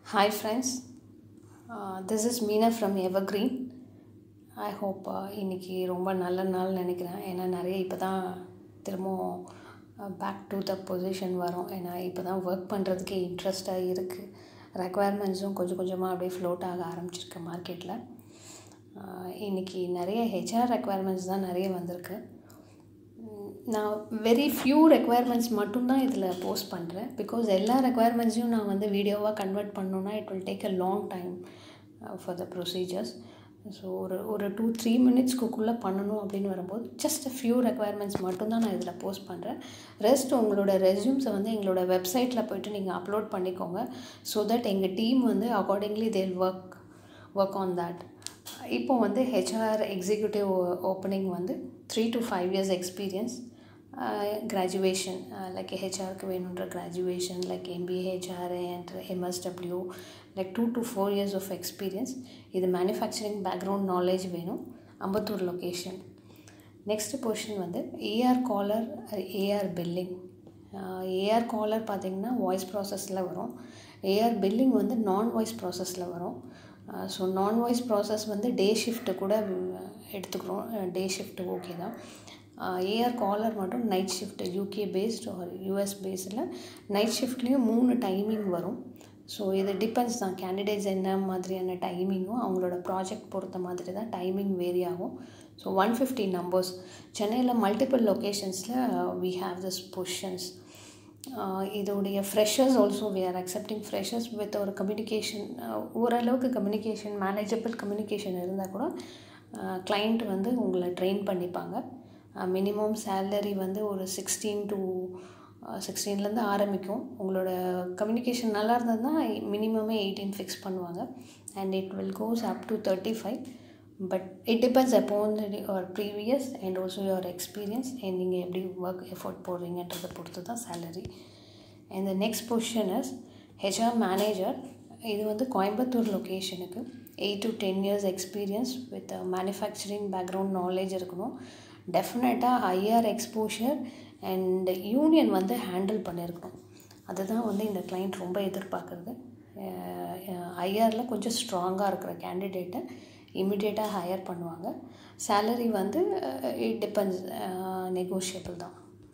Hi, friends. Uh, this is Meena from Evergreen. I hope இன்னைக்கு ரொம்ப நல்ல நாள் நினைக்கிறேன் ஏன்னா நிறைய இப்போ தான் திரும்பவும் பேக் டு த பொசிஷன் வரும் ஏன்னா இப்போ தான் ஒர்க் பண்ணுறதுக்கே இன்ட்ரெஸ்டாக இருக்குது ரெக்குவயர்மெண்ட்ஸும் கொஞ்சம் கொஞ்சமாக அப்படியே ஃப்ளோட் ஆக ஆரம்பிச்சிருக்கு மார்க்கெட்டில் இன்றைக்கி நிறைய ஹெச்ஆர் ரெக்குவயர்மெண்ட்ஸ் தான் நிறைய வந்திருக்கு நான் வெரி ஃப்யூ ரெக்குவயர்மெண்ட்ஸ் மட்டும்தான் இதில் போஸ்ட் பண்ணுறேன் பிகாஸ் எல்லா ரெக்குவயர்மெண்ட்ஸையும் நான் வந்து வீடியோவாக கன்வெர்ட் பண்ணணுன்னா it will take a long time for the procedures so ஒரு ஒரு டூ த்ரீ மினிட்ஸ்க்குள்ளே பண்ணணும் அப்படின்னு வரும்போது ஜஸ்ட் ஃபியூ ரெக்குவயர்மெண்ட்ஸ் மட்டும்தான் நான் இதில் போஸ்ட் பண்ணுறேன் ரெஸ்ட் உங்களோட ரெஸ்யூம்ஸை வந்து எங்களோட வெப்சைட்டில் போய்ட்டு நீங்கள் அப்லோட் பண்ணிக்கோங்க ஸோ தட் எங்கள் டீம் வந்து accordingly they'll work work on that இப்போ வந்து ஹெச்ஆர் எக்ஸிக்யூட்டிவ் ஓப்பனிங் வந்து three to five years experience graduation like ஹெச்ஆருக்கு வேணுன்ற graduation like MBA HR and MSW like two to four years of experience இது manufacturing background knowledge வேணும் Ambattur location next position வந்து AR caller AR billing AR caller பார்த்திங்கன்னா voice ப்ராசஸில் வரும் AR billing வந்து நான் வாய்ஸ் ப்ராசஸில் வரும் ஸோ நான் வாய்ஸ் ப்ராசஸ் வந்து டே ஷிஃப்ட்டு கூட எடுத்துக்கிறோம் டே ஷிஃப்ட் ஓகே தான் ஏஆர் காலர் மட்டும் நைட் ஷிஃப்ட் யூகே பேஸ்ட் ஒரு யூஎஸ் பேஸில் நைட் ஷிஃப்ட்லேயும் மூணு டைமிங் வரும் ஸோ இது டிபெண்ட்ஸ் தான் கேண்டிடேட்ஸ் என்ன மாதிரியான டைமிங்கும் அவங்களோட ப்ராஜெக்ட் பொறுத்த மாதிரி தான் டைமிங் வேரி ஆகும் ஸோ ஒன் ஃபிஃப்டி நம்பர்ஸ் சென்னையில் மல்டிபிள் லொக்கேஷன்ஸில் வி ஹாவ் திஸ் பொசிஷன்ஸ் இதோடைய freshers also we are accepting freshers with ஒரு கம்யூனிகேஷன் ஓரளவுக்கு கம்யூனிகேஷன் மேனேஜபிள் கம்யூனிகேஷன் இருந்தால் கூட கிளைண்ட் வந்து உங்களை ட்ரெயின் பண்ணிப்பாங்க மினிமம் சேலரி வந்து ஒரு சிக்ஸ்டீன் டு சிக்ஸ்டீன்லேருந்து ஆரம்பிக்கும் உங்களோட கம்யூனிகேஷன் நல்லா இருந்ததுன்னா மினிமமே எயிட்டீன் ஃபிக்ஸ் பண்ணுவாங்க and it will goes up to thirty five but it depends upon your previous and also your experience and நீங்கள் எப்படி ஒர்க் எஃபோர்ட் போடுறீங்கன்றதை பொறுத்து தான் salary and the next position is HR manager இது வந்து கோயம்புத்தூர் லொக்கேஷனுக்கு eight to ten years experience with manufacturing background knowledge இருக்கணும் டெஃபினட்டாக ஹையர் எக்ஸ்போஷர் அண்ட் யூனியன் வந்து ஹேண்டில் பண்ணியிருக்கணும் அதுதான் வந்து இந்த கிளைண்ட் ரொம்ப எதிர்பார்க்குறது ஐஆரில் கொஞ்சம் ஸ்ட்ராங்காக இருக்கிற கேண்டிடேட்டை இமிடியேட்டாக ஹையர் பண்ணுவாங்க சேலரி வந்து இட் டிபெண்ட்ஸ் நெகோஷியபிள் தான்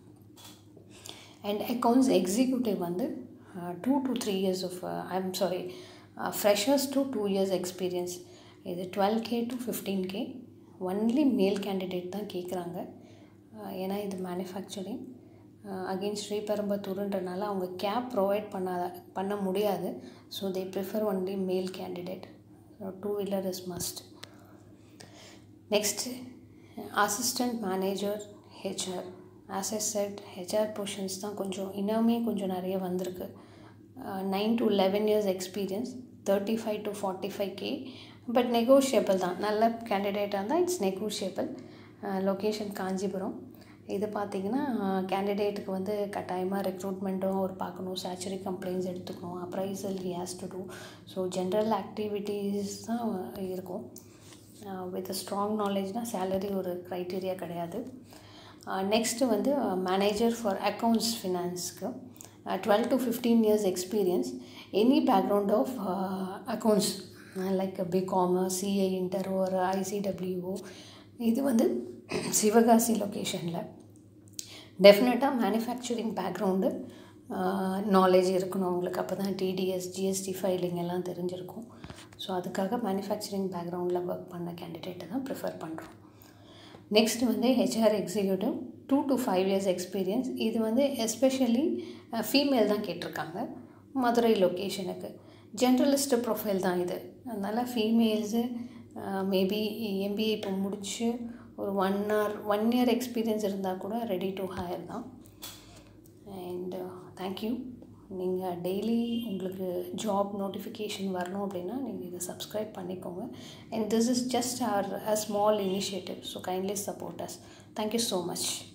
அண்ட் அக்கௌண்ட்ஸ் எக்ஸிக்யூட்டிவ் வந்து two to three years of I am sorry freshers to two years experience இது twelve K to fifteen K only male candidate தான் கேட்குறாங்க ஏன்னா இது மேனுஃபேக்சரிங் அகெயின் ஸ்ரீபெரும்பத்தூருன்றனால அவங்க கேப் ப்ரொவைட் பண்ணாத பண்ண முடியாது so they prefer only male candidate two wheeler is must next assistant manager HR as I said HR positions தான் கொஞ்சம் இன்னுமே கொஞ்சம் நிறைய வந்திருக்கு nine to eleven years experience thirty five to forty five K but negotiable தான் நல்ல கேண்டிடேட்டாக இருந்தால் it's negotiable location Kanchipuram இது பார்த்திங்கன்னா கேண்டிடேட்டுக்கு வந்து கட்டாயமாக ரெக்ரூட்மெண்ட்டும் அவர் பார்க்கணும் சேச்சுரி கம்ப்ளைண்ட்ஸ் எடுத்துக்கணும் appraisal he has to do so general activities தான் இருக்கும் வித் ஸ்ட்ராங் நாலேஜ்னால் சேலரி ஒரு க்ரைட்டீரியா கிடையாது நெக்ஸ்ட்டு வந்து மேனேஜர் ஃபார் அக்கௌண்ட்ஸ் ஃபினான்ஸ்க்கு twelve to fifteen years experience any background of accounts like BCom CA inter ஒரு ICWA இது வந்து சிவகாசி லொக்கேஷனில் டெஃபினட்டாக மேனுஃபேக்சரிங் பேக்ரவுண்டு நாலேஜ் இருக்கணும் அவங்களுக்கு அப்போ தான் டிடிஎஸ் ஜிஎஸ்டி ஃபைலிங் எல்லாம் தெரிஞ்சிருக்கும் ஸோ அதுக்காக மேனுஃபேக்சரிங் பேக்ரவுண்டில் ஒர்க் பண்ண கேண்டிடேட்டை தான் ப்ரிஃபர் பண்ணுறோம் நெக்ஸ்ட் வந்து HR executive two to five years experience இது வந்து எஸ்பெஷலி ஃபீமேல் தான் கேட்டிருக்காங்க மதுரை லொக்கேஷனுக்கு ஜென்ரலிஸ்ட் ப்ரொஃபைல் தான் இது அதனால் ஃபீமேல்ஸு மேபி எம்பிஏ இப்போ முடிச்சு ஒரு one or one year experience இருந்தால் கூட ரெடி டு ஹையர் தான் அண்ட் தேங்க்யூ நீங்கள் டெய்லி உங்களுக்கு ஜாப் நோட்டிஃபிகேஷன் வரணும் அப்படின்னா நீங்கள் இதை சப்ஸ்கிரைப் பண்ணிக்கோங்க and this is just our a small initiative so kindly support us thank you so much